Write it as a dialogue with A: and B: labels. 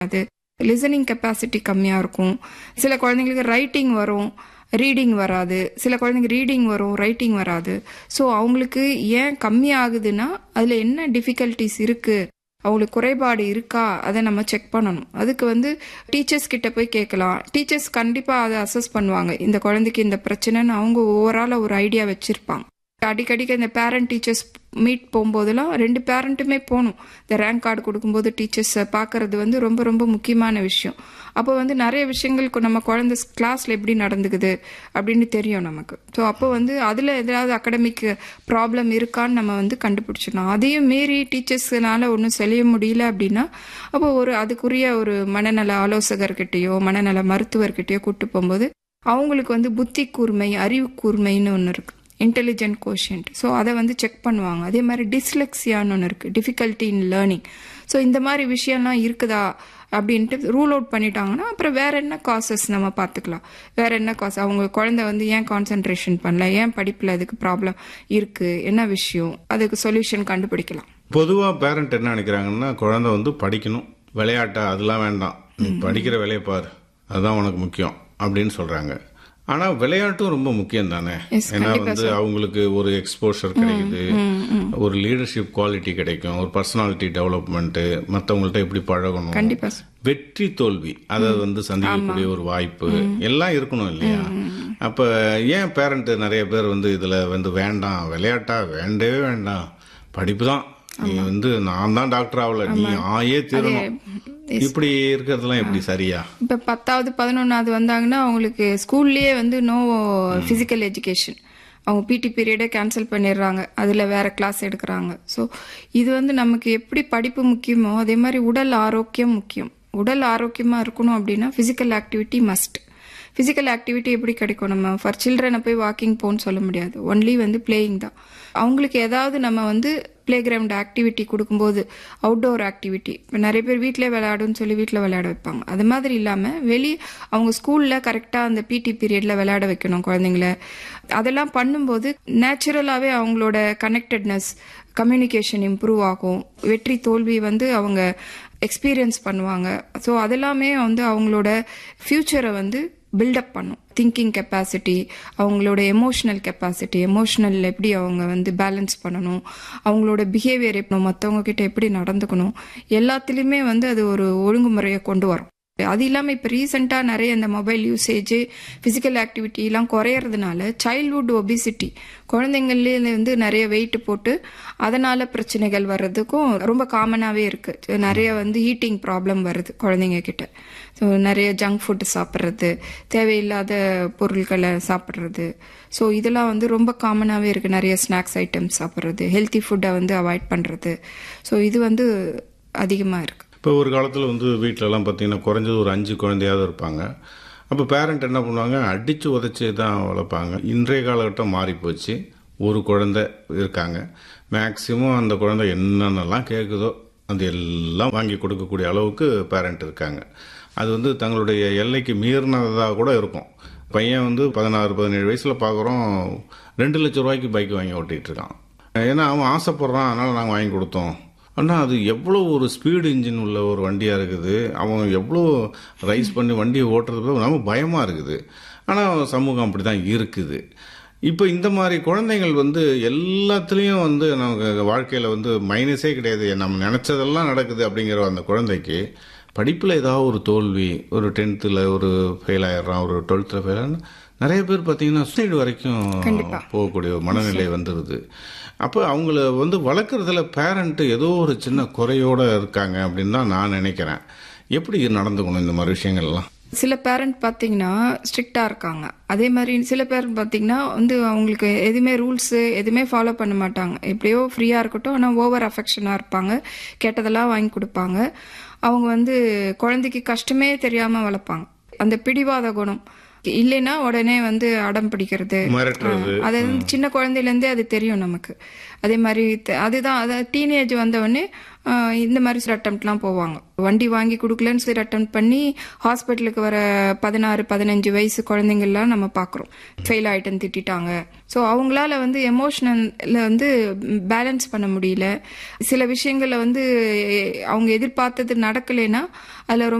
A: அது listening capacity கம்மியாக இருக்கும் சில குழந்தைங்களுக்கு ரைட்டிங் வரும் ரீடிங் வராது சில குழந்தைங்க ரீடிங் வரும் ரைட்டிங் வராது ஸோ அவங்களுக்கு ஏன் கம்மி ஆகுதுன்னா அதில் என்ன டிஃபிகல்ட்டிஸ் இருக்குது அவங்களுக்கு குறைபாடு இருக்கா அதை நம்ம செக் பண்ணணும் அதுக்கு வந்து டீச்சர்ஸ் கிட்ட போய் கேட்கலாம் டீச்சர்ஸ் கண்டிப்பாக அதை அசஸ் பண்ணுவாங்க இந்த குழந்தைக்கு இந்த பிரச்சனைன்னு அவங்க ஓவரால் ஒரு ஐடியா வச்சுருப்பாங்க அடிக்கடிக்கு இந்த பேரண்ட் டீச்சர்ஸ் மீட் போகும்போதெல்லாம் ரெண்டு பேரண்ட்டுமே போகணும் இந்த ரேங்க் கார்டு கொடுக்கும்போது டீச்சர்ஸை பார்க்கறது வந்து ரொம்ப ரொம்ப முக்கியமான விஷயம் அப்போ வந்து நிறைய விஷயங்களுக்கு நம்ம குழந்தை கிளாஸில் எப்படி நடந்துக்குது அப்படின்னு தெரியும் நமக்கு ஸோ அப்போ வந்து அதில் ஏதாவது அகடமிக் ப்ராப்ளம் இருக்கான்னு நம்ம வந்து கண்டுபிடிச்சிடணும் அதையும் மீறி டீச்சர்ஸ்னால ஒன்றும் செய்ய முடியல அப்படின்னா அப்போ ஒரு அதுக்குரிய ஒரு மனநல ஆலோசகர்கிட்டயோ மனநல மருத்துவர்கிட்டயோ கூட்டு போகும்போது அவங்களுக்கு வந்து புத்தி கூர்மை அறிவு கூர்மைன்னு ஒன்று இருக்கு இன்டெலிஜென்ட் கோஷியன்ட் ஸோ அதை வந்து செக் பண்ணுவாங்க அதே மாதிரி டிஸ்லெக்ஸியான்னு ஒன்று இருக்குது டிஃபிகல்ட்டி இன் லேர்னிங் ஸோ இந்த மாதிரி விஷயம்லாம் இருக்குதா அப்படின்ட்டு ரூல் அவுட் பண்ணிட்டாங்கன்னா அப்புறம் வேற என்ன காசஸ் நம்ம பார்த்துக்கலாம் வேற என்ன காசு அவங்க குழந்தை வந்து ஏன் கான்சென்ட்ரேஷன் பண்ணல ஏன் படிப்பில் அதுக்கு ப்ராப்ளம் இருக்கு என்ன விஷயம் அதுக்கு சொல்யூஷன் கண்டுபிடிக்கலாம்
B: பொதுவாக பேரண்ட் என்ன நினைக்கிறாங்கன்னா குழந்தை வந்து படிக்கணும் விளையாட்டா அதெல்லாம் வேண்டாம் நீ படிக்கிற வேலையை பாரு அதுதான் உனக்கு முக்கியம் அப்படின்னு சொல்றாங்க ஆனா விளையாட்டும் ரொம்ப முக்கியம் தானே
A: Yes,
B: ஏன்னா
A: கண்டிப்பா
B: வந்து அவங்களுக்கு ஒரு எக்ஸ்போஷர் கிடைக்குது ஒரு லீடர்ஷிப் குவாலிட்டி கிடைக்கும் ஒரு பர்சனாலிட்டி டெவலப்மெண்ட் மற்றவங்கள்ட்ட எப்படி பழகணும்
A: கண்டிப்பா சார்
B: வெற்றி தோல்வி அதை வந்து சந்திக்கக்கூடிய ஒரு வாய்ப்பு எல்லாம் இருக்கணும் இல்லையா அப்ப ஏன் பேரண்ட் நிறைய பேர் வந்து இதுல வந்து வேண்டாம் விளையாட்டா வேண்டவே வேண்டாம் படிப்பு தான் நீ வந்து நான் தான் டாக்டர் ஆகல நீ ஆயே தீரணும் இப்படி இருக்கிறதுலாம் எப்படி சரியா
A: இப்போ பத்தாவது பதினொன்றாவது வந்தாங்கன்னா அவங்களுக்கு ஸ்கூல்லேயே வந்து நோ ஃபிசிக்கல் எஜுகேஷன் அவங்க பிடி பீரியடை கேன்சல் பண்ணிடுறாங்க அதில் வேற கிளாஸ் எடுக்கிறாங்க ஸோ இது வந்து நமக்கு எப்படி படிப்பு முக்கியமோ அதே மாதிரி உடல் ஆரோக்கியம் முக்கியம் உடல் ஆரோக்கியமாக இருக்கணும் அப்படின்னா physical activity must physical activity எப்படி கிடைக்கும் நம்ம ஃபார் சில்ட்ரனை போய் வாக்கிங் போன்னு சொல்ல முடியாது ஒன்லி வந்து பிளேயிங் தான் அவங்களுக்கு ஏதாவது நம்ம வந்து பிளே கிரவுண்ட் ஆக்டிவிட்டி கொடுக்கும்போது அவுட்டோர் ஆக்டிவிட்டி இப்போ நிறைய பேர் வீட்டிலே விளையாடுன்னு சொல்லி வீட்டில் விளையாட வைப்பாங்க அது மாதிரி இல்லாமல் வெளியே அவங்க ஸ்கூலில் கரெக்டாக அந்த பிடி பீரியடில் விளையாட வைக்கணும் குழந்தைங்கள அதெல்லாம் பண்ணும்போது நேச்சுரலாகவே அவங்களோட கனெக்டட்னஸ் கம்யூனிகேஷன் இம்ப்ரூவ் ஆகும் வெற்றி தோல்வி வந்து அவங்க எக்ஸ்பீரியன்ஸ் பண்ணுவாங்க ஸோ அதெல்லாமே வந்து அவங்களோட ஃப்யூச்சரை வந்து பில்டப் பண்ணும் திங்கிங் கெப்பாசிட்டி அவங்களோட எமோஷனல் கெப்பாசிட்டி எமோஷனல் எப்படி அவங்க வந்து பேலன்ஸ் பண்ணணும் அவங்களோட பிஹேவியர் எப்படி மற்றவங்க கிட்ட எப்படி நடந்துக்கணும் எல்லாத்துலேயுமே வந்து அது ஒரு ஒழுங்குமுறையை கொண்டு வரும் அது இல்லாமல் இப்போ ரீசெண்டாக நிறைய இந்த மொபைல் யூசேஜ் ஃபிசிக்கல் ஆக்டிவிட்டிலாம் குறையறதுனால சைல்ட்ஹுட் ஒபிசிட்டி குழந்தைங்கள்லேயே வந்து நிறைய வெயிட் போட்டு அதனால பிரச்சனைகள் வர்றதுக்கும் ரொம்ப காமனாகவே இருக்கு நிறைய வந்து ஹீட்டிங் ப்ராப்ளம் வருது குழந்தைங்க கிட்ட ஸோ நிறைய ஜங்க் ஃபுட் சாப்பிட்றது தேவையில்லாத பொருட்களை சாப்பிட்றது ஸோ இதெல்லாம் வந்து ரொம்ப காமனாகவே இருக்குது நிறைய ஸ்நாக்ஸ் ஐட்டம்ஸ் சாப்பிட்றது ஹெல்த்தி ஃபுட்டை வந்து அவாய்ட் பண்ணுறது ஸோ இது வந்து அதிகமாக இருக்குது
B: இப்போ ஒரு காலத்தில் வந்து வீட்டிலலாம் பார்த்தீங்கன்னா குறைஞ்சது ஒரு அஞ்சு குழந்தையாவது இருப்பாங்க அப்போ பேரண்ட் என்ன பண்ணுவாங்க அடித்து உதச்சி தான் வளர்ப்பாங்க இன்றைய காலகட்டம் மாறி போச்சு ஒரு குழந்தை இருக்காங்க மேக்சிமம் அந்த குழந்தை என்னென்னலாம் கேட்குதோ அது எல்லாம் வாங்கி கொடுக்கக்கூடிய அளவுக்கு பேரண்ட் இருக்காங்க அது வந்து தங்களுடைய எல்லைக்கு மீறினதாக கூட இருக்கும் பையன் வந்து பதினாறு பதினேழு வயசில் பார்க்குறோம் ரெண்டு லட்சம் ரூபாய்க்கு பைக் வாங்கி ஓட்டிகிட்டு இருக்கான் ஏன்னா அவன் ஆசைப்படுறான் அதனால் நாங்கள் வாங்கி கொடுத்தோம் ஆனால் அது எவ்வளோ ஒரு ஸ்பீடு இன்ஜின் உள்ள ஒரு வண்டியாக இருக்குது அவன் எவ்வளோ ரைஸ் பண்ணி வண்டியை ஓட்டுறது நம்ம பயமாக இருக்குது ஆனால் சமூகம் அப்படி தான் இருக்குது இப்போ இந்த மாதிரி குழந்தைகள் வந்து எல்லாத்துலேயும் வந்து நமக்கு வாழ்க்கையில் வந்து மைனஸே கிடையாது நம்ம நினச்சதெல்லாம் நடக்குது அப்படிங்கிற அந்த குழந்தைக்கு படிப்பில் ஏதாவது ஒரு தோல்வி ஒரு டென்த்தில் ஒரு ஃபெயில் ஆயிடுறான் ஒரு டுவெல்த்தில் ஃபெயில் ஆனா நிறைய பேர் பார்த்தீங்கன்னா சூசைடு வரைக்கும் போகக்கூடிய ஒரு மனநிலை வந்துடுது அப்போ அவங்கள வந்து வளர்க்குறதுல பேரண்ட்டு ஏதோ ஒரு சின்ன குறையோடு இருக்காங்க அப்படின்னு தான் நான் நினைக்கிறேன் எப்படி நடந்துக்கணும் இந்த மாதிரி விஷயங்கள்லாம்
A: சில பேரண்ட் பார்த்தீங்கன்னா ஸ்ட்ரிக்டாக இருக்காங்க அதே மாதிரி சில பேரண்ட் பார்த்தீங்கன்னா வந்து அவங்களுக்கு எதுவுமே ரூல்ஸு எதுவுமே ஃபாலோ பண்ண மாட்டாங்க எப்படியோ ஃப்ரீயாக இருக்கட்டும் ஆனால் ஓவர் அஃபெக்ஷனாக இருப்பாங்க கெட்டதெல்லாம் வாங்கி கொடுப்பாங்க அவங்க வந்து குழந்தைக்கு கஷ்டமே தெரியாமல் வளர்ப்பாங்க அந்த பிடிவாத குணம் இல்லைன்னா உடனே வந்து அடம் பிடிக்கிறது
B: மிரட்டுறது
A: அது வந்து சின்ன குழந்தையிலேருந்தே அது தெரியும் நமக்கு அதே மாதிரி த- அதுதான் அது டீனேஜ் வந்தவொடனே ஆஹ் இந்த மாதிரி சில அட்டம்ப்ட்லாம் போவாங்க வண்டி வாங்கி கொடுக்கலன்னு சில அட்டம் பண்ணி ஹாஸ்பிட்டலுக்கு வர பதினாறு பதினஞ்சு வயசு குழந்தைங்கள்லாம் நம்ம பார்க்குறோம் ஃபெயில் ஆயிட்டுன்னு திட்டிட்டாங்க ஸோ அவங்களால வந்து எமோஷனல்ல வந்து பேலன்ஸ் பண்ண முடியல சில விஷயங்கள்ல வந்து அவங்க எதிர்பார்த்தது நடக்கலைன்னா அதில் ரொம்ப